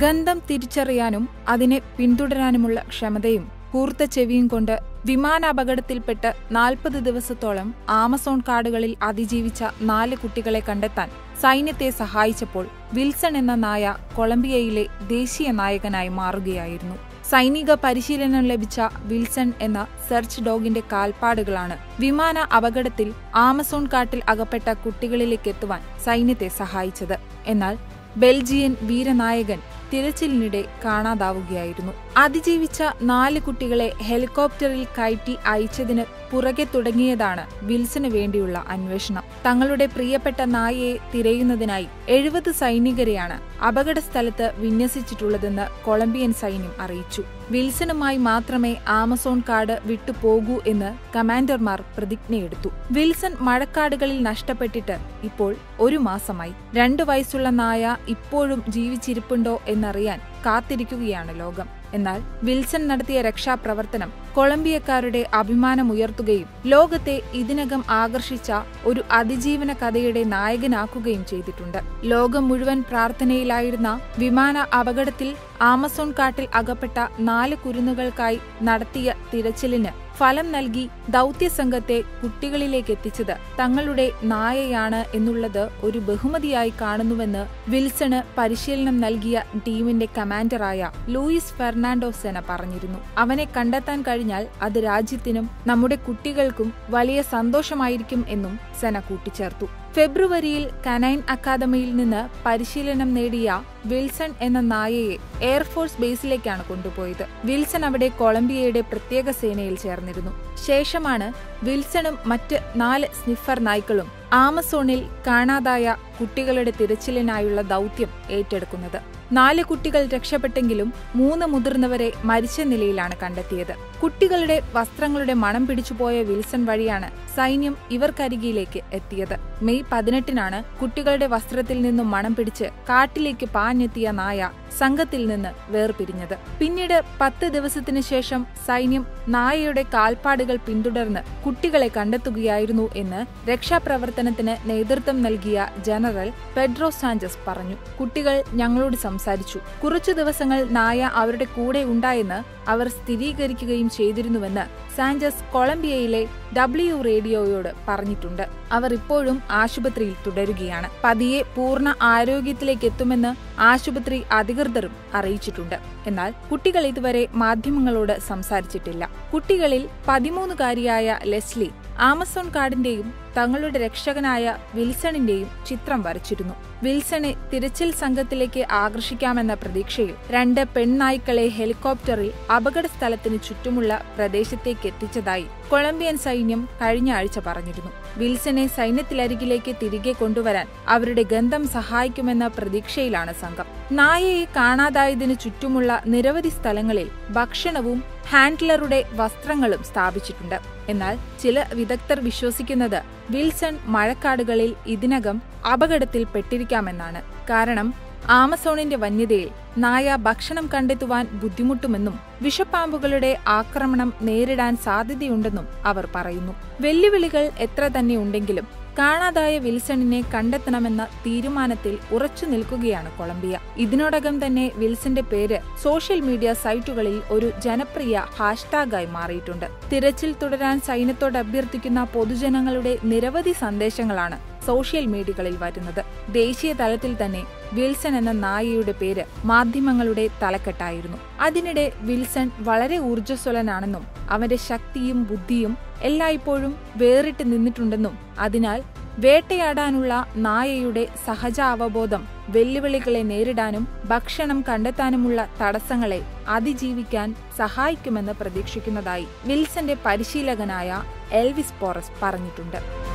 ഗന്ധം തിരിച്ചറിയാനും അതിനെ പിന്തുടരാനുമുള്ള ക്ഷമതയും കൂർത്ത ചെവിയും കൊണ്ട് വിമാനാപകടത്തിൽപ്പെട്ട് നാൽപ്പത് ദിവസത്തോളം ആമസോൺ കാടുകളിൽ അതിജീവിച്ച നാല് കുട്ടികളെ കണ്ടെത്താൻ സൈന്യത്തെ സഹായിച്ചപ്പോൾ വിൽസൺ എന്ന നായ കൊളംബിയയിലെ ദേശീയ നായകനായി മാറുകയായിരുന്നു സൈനിക പരിശീലനം ലഭിച്ച വിൽസൺ എന്ന സെർച്ച് ഡോഗിന്റെ കാൽപ്പാടുകളാണ് വിമാന അപകടത്തിൽ ആമസോൺ കാട്ടിൽ അകപ്പെട്ട കുട്ടികളിലേക്ക് എത്തുവാൻ സൈന്യത്തെ സഹായിച്ചത് എന്നാൽ ബെൽജിയൻ വീരനായകൻ തിരച്ചിലിനിടെ കാണാതാവുകയായിരുന്നു അതിജീവിച്ച നാല് കുട്ടികളെ ഹെലികോപ്റ്ററിൽ കയറ്റി അയച്ചതിന് പുറകെ തുടങ്ങിയതാണ് വിൽസന് വേണ്ടിയുള്ള അന്വേഷണം തങ്ങളുടെ പ്രിയപ്പെട്ട നായയെ തിരയുന്നതിനായി എഴുപത് സൈനികരെയാണ് അപകട സ്ഥലത്ത് വിന്യസിച്ചിട്ടുള്ളതെന്ന് കൊളംബിയൻ സൈന്യം അറിയിച്ചു വിൽസണുമായി മാത്രമേ ആമസോൺ കാട് വിട്ടുപോകൂ എന്ന് കമാൻഡർമാർ പ്രതിജ്ഞയെടുത്തു വിൽസൺ മഴക്കാടുകളിൽ നഷ്ടപ്പെട്ടിട്ട് ഇപ്പോൾ ഒരു മാസമായി രണ്ടു വയസ്സുള്ള നായ ഇപ്പോഴും ജീവിച്ചിരിപ്പുണ്ടോ എന്നറിയാൻ കാത്തിരിക്കുകയാണ് ലോകം എന്നാൽ വിൽസൺ നടത്തിയ രക്ഷാപ്രവർത്തനം കൊളംബിയക്കാരുടെ അഭിമാനമുയർത്തുകയും ലോകത്തെ ഇതിനകം ആകർഷിച്ച ഒരു അതിജീവന കഥയുടെ നായകനാക്കുകയും ചെയ്തിട്ടുണ്ട് ലോകം മുഴുവൻ പ്രാർത്ഥനയിലായിരുന്ന വിമാന അപകടത്തിൽ ആമസോൺ കാട്ടിൽ അകപ്പെട്ട നാല് കുരുന്നുകൾക്കായി നടത്തിയ തിരച്ചിലിന് ഫലം നൽകി ദൗത്യസംഘത്തെ കുട്ടികളിലേക്ക് എത്തിച്ചത് തങ്ങളുടെ നായയാണ് എന്നുള്ളത് ഒരു ബഹുമതിയായി കാണുന്നുവെന്ന് വിൽസണ് പരിശീലനം നൽകിയ ടീമിന്റെ കമാൻഡറായ ലൂയിസ് ഫെർണാണ്ടോ സെന പറഞ്ഞിരുന്നു അവനെ കണ്ടെത്താൻ കഴിഞ്ഞാൽ അത് രാജ്യത്തിനും നമ്മുടെ കുട്ടികൾക്കും വലിയ സന്തോഷമായിരിക്കും എന്നും സെന കൂട്ടിച്ചേർത്തു ഫെബ്രുവരിയിൽ കനൈൻ അക്കാദമിയിൽ നിന്ന് പരിശീലനം നേടിയ വിൽസൺ എന്ന നായയെ എയർഫോഴ്സ് ബേസിലേക്കാണ് കൊണ്ടുപോയത് വിൽസൺ അവിടെ കൊളംബിയയുടെ പ്രത്യേക സേനയിൽ ചേർന്നിരുന്നു ശേഷമാണ് വിൽസണും മറ്റ് നാല് സ്നിഫർ നായ്ക്കളും ആമസോണിൽ കാണാതായ കുട്ടികളുടെ തിരച്ചിലിനായുള്ള ദൗത്യം ഏറ്റെടുക്കുന്നത് നാല് കുട്ടികൾ രക്ഷപ്പെട്ടെങ്കിലും മൂന്ന് മുതിർന്നവരെ മരിച്ച നിലയിലാണ് കണ്ടെത്തിയത് കുട്ടികളുടെ വസ്ത്രങ്ങളുടെ മണം പിടിച്ചുപോയ വിൽസൺ വഴിയാണ് സൈന്യം ഇവർക്കരികിലേക്ക് എത്തിയത് മെയ് പതിനെട്ടിനാണ് കുട്ടികളുടെ വസ്ത്രത്തിൽ നിന്നും മണം പിടിച്ച് കാട്ടിലേക്ക് പാഞ്ഞെത്തിയ നായ സംഘത്തിൽ നിന്ന് വേർപിരിഞ്ഞത് പിന്നീട് പത്ത് ദിവസത്തിനു ശേഷം സൈന്യം നായയുടെ കാൽപ്പാടുകൾ പിന്തുടർന്ന് കുട്ടികളെ കണ്ടെത്തുകയായിരുന്നു എന്ന് രക്ഷാപ്രവർത്തനത്തിന് നേതൃത്വം നൽകിയ ജനറൽ പെഡ്രോ സാഞ്ചസ് പറഞ്ഞു കുട്ടികൾ ഞങ്ങളോട് സംസാരിച്ചു കുറച്ചു ദിവസങ്ങൾ നായ അവരുടെ കൂടെ ഉണ്ടായെന്ന് അവർ സ്ഥിരീകരിക്കുകയും ചെയ്തിരുന്നുവെന്ന് സാഞ്ചസ് കൊളംബിയയിലെ ഡബ്ല്യു റേഡിയോയോട് പറഞ്ഞിട്ടുണ്ട് അവർ ഇപ്പോഴും ആശുപത്രിയിൽ തുടരുകയാണ് പതിയെ പൂർണ്ണ ആരോഗ്യത്തിലേക്ക് എത്തുമെന്ന് ആശുപത്രി അധികൃതരും അറിയിച്ചിട്ടുണ്ട് എന്നാൽ കുട്ടികൾ ഇതുവരെ മാധ്യമങ്ങളോട് സംസാരിച്ചിട്ടില്ല കുട്ടികളിൽ പതിമൂന്നുകാരിയായ ലെസ്ലി ആമസോൺ കാർഡിന്റെയും തങ്ങളുടെ രക്ഷകനായ വിൽസണിന്റെയും ചിത്രം വരച്ചിരുന്നു വിൽസണെ തിരച്ചിൽ സംഘത്തിലേക്ക് ആകർഷിക്കാമെന്ന പ്രതീക്ഷയിൽ രണ്ട് പെൺനായ്ക്കളെ ഹെലികോപ്റ്ററിൽ അപകട സ്ഥലത്തിന് ചുറ്റുമുള്ള പ്രദേശത്തേക്ക് എത്തിച്ചതായി കൊളംബിയൻ സൈന്യം കഴിഞ്ഞ ആഴ്ച പറഞ്ഞിരുന്നു വിൽസനെ സൈന്യത്തിലരികിലേക്ക് തിരികെ കൊണ്ടുവരാൻ അവരുടെ ഗന്ധം സഹായിക്കുമെന്ന പ്രതീക്ഷയിലാണ് സംഘം നായയെ കാണാതായതിനു ചുറ്റുമുള്ള നിരവധി സ്ഥലങ്ങളിൽ ഭക്ഷണവും ഹാൻഡ്ലറുടെ വസ്ത്രങ്ങളും സ്ഥാപിച്ചിട്ടുണ്ട് എന്നാൽ ചില വിദഗ്ധർ വിശ്വസിക്കുന്നത് വിൽസൺ മഴക്കാടുകളിൽ ഇതിനകം അപകടത്തിൽ പെട്ടിരിക്കാമെന്നാണ് കാരണം ആമസോണിന്റെ വന്യതയിൽ നായ ഭക്ഷണം കണ്ടെത്തുവാൻ ബുദ്ധിമുട്ടുമെന്നും വിഷപ്പാമ്പുകളുടെ ആക്രമണം നേരിടാൻ സാധ്യതയുണ്ടെന്നും അവർ പറയുന്നു വെല്ലുവിളികൾ എത്ര തന്നെ ഉണ്ടെങ്കിലും കാണാതായ വിൽസണിനെ കണ്ടെത്തണമെന്ന തീരുമാനത്തിൽ ഉറച്ചു നിൽക്കുകയാണ് കൊളംബിയ ഇതിനോടകം തന്നെ വിൽസന്റെ പേര് സോഷ്യൽ മീഡിയ സൈറ്റുകളിൽ ഒരു ജനപ്രിയ ഹാഷ്ടാഗായി മാറിയിട്ടുണ്ട് തിരച്ചിൽ തുടരാൻ സൈന്യത്തോട് അഭ്യർത്ഥിക്കുന്ന പൊതുജനങ്ങളുടെ നിരവധി സന്ദേശങ്ങളാണ് സോഷ്യൽ മീഡിയകളിൽ വരുന്നത് ദേശീയ തലത്തിൽ തന്നെ വിൽസൺ എന്ന നായയുടെ പേര് മാധ്യമങ്ങളുടെ തലക്കെട്ടായിരുന്നു അതിനിടെ വിൽസൺ വളരെ ഊർജ്ജസ്വലനാണെന്നും അവന്റെ ശക്തിയും ബുദ്ധിയും എല്ലായ്പ്പോഴും വേറിട്ട് നിന്നിട്ടുണ്ടെന്നും അതിനാൽ വേട്ടയാടാനുള്ള നായയുടെ സഹജ അവബോധം വെല്ലുവിളികളെ നേരിടാനും ഭക്ഷണം കണ്ടെത്താനുമുള്ള തടസ്സങ്ങളെ അതിജീവിക്കാൻ സഹായിക്കുമെന്ന് പ്രതീക്ഷിക്കുന്നതായി വിൽസന്റെ പരിശീലകനായ എൽവിസ് പോറസ് പറഞ്ഞിട്ടുണ്ട്